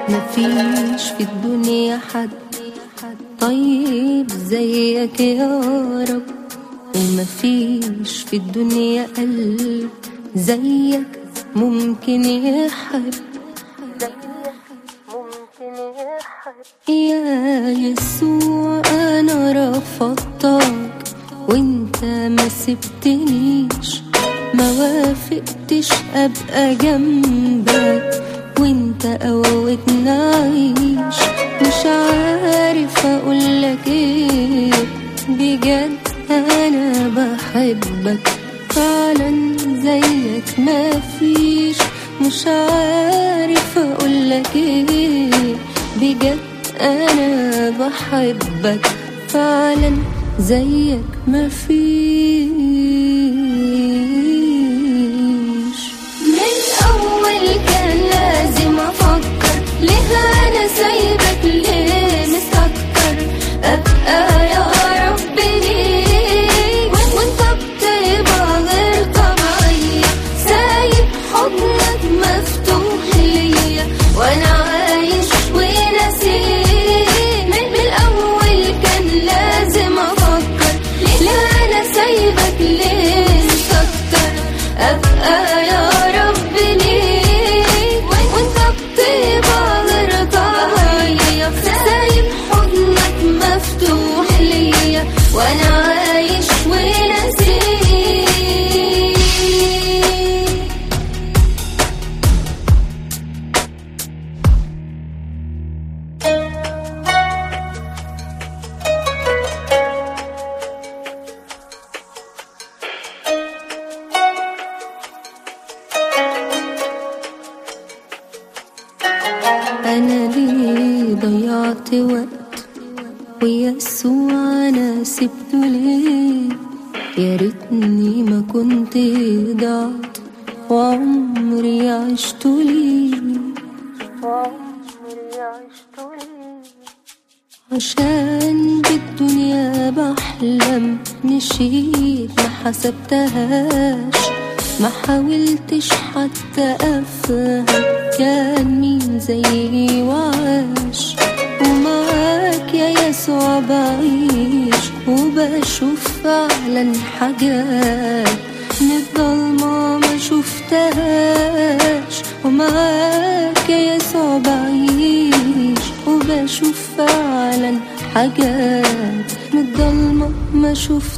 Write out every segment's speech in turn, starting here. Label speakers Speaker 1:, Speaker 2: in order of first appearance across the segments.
Speaker 1: مفيش في الدنيا حد طيب زيك يا رب ومفيش في الدنيا قلب زيك ممكن يحب يا يسوع انا رفضتك وانت ما سبتنيش ما وافقتش ابقى جنبك وانت قوتني اعيش مش عارف اقولك ايه بجد انا بحبك فعلا زيك ما فيش مش عارف اقولك ايه بجد انا بحبك فعلا زيك ما فيش من اول كان لازم افكر ليه انا سايبك ليه مستكتر ابقى يا رب ليه وانت بتبقى غير طبيعية سايب حضنك مفتوح ليا وانا عايش ونسيت من من الاول كان لازم افكر ليه انا سايبك ليه مستكتر ابقى يا رب ليه وانت بتبقى غير طبيعية سايب حضنك مفتوح ليا وانا عايش ونسيت أنا ليه ضيعت وقت ويسوع أنا سبته ليه يا ريتني ما كنت ضعت وعمري عشت ليه عشان بالدنيا بحلم مشيت ما حسبتهاش ما حاولتش حتى افهم كان مين زيي وعاش ومعاك يا يسوع بعيش وبشوف فعلا حاجات من الضلمة ما شفتهاش ومعاك يا يسوع بعيش وبشوف فعلا حاجات من الضلمة ما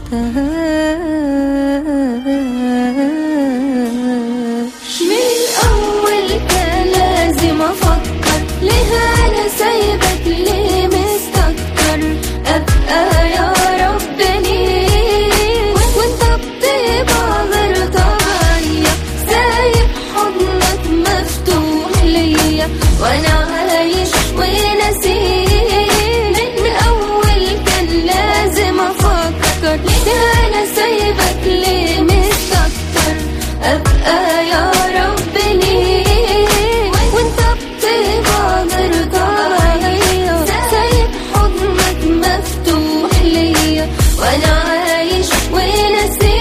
Speaker 1: شفتهاش من الأول كان لازم أفكر ليه أنا سايبك ليه مستكتر أبقى يا رب ليه وانت بتبقى غير طبيعية سايب حضنك مفتوح ليا وانا عايش ونسيت من الاول كان لازم افكر ليه انا سايبك ليه مستكتر ابقى يا رب ليه وانت بتبقى غير طبيعية سايب حضنك مفتوح ليا وانا عايش ونسيت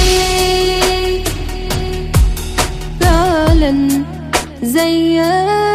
Speaker 1: فعلا زيك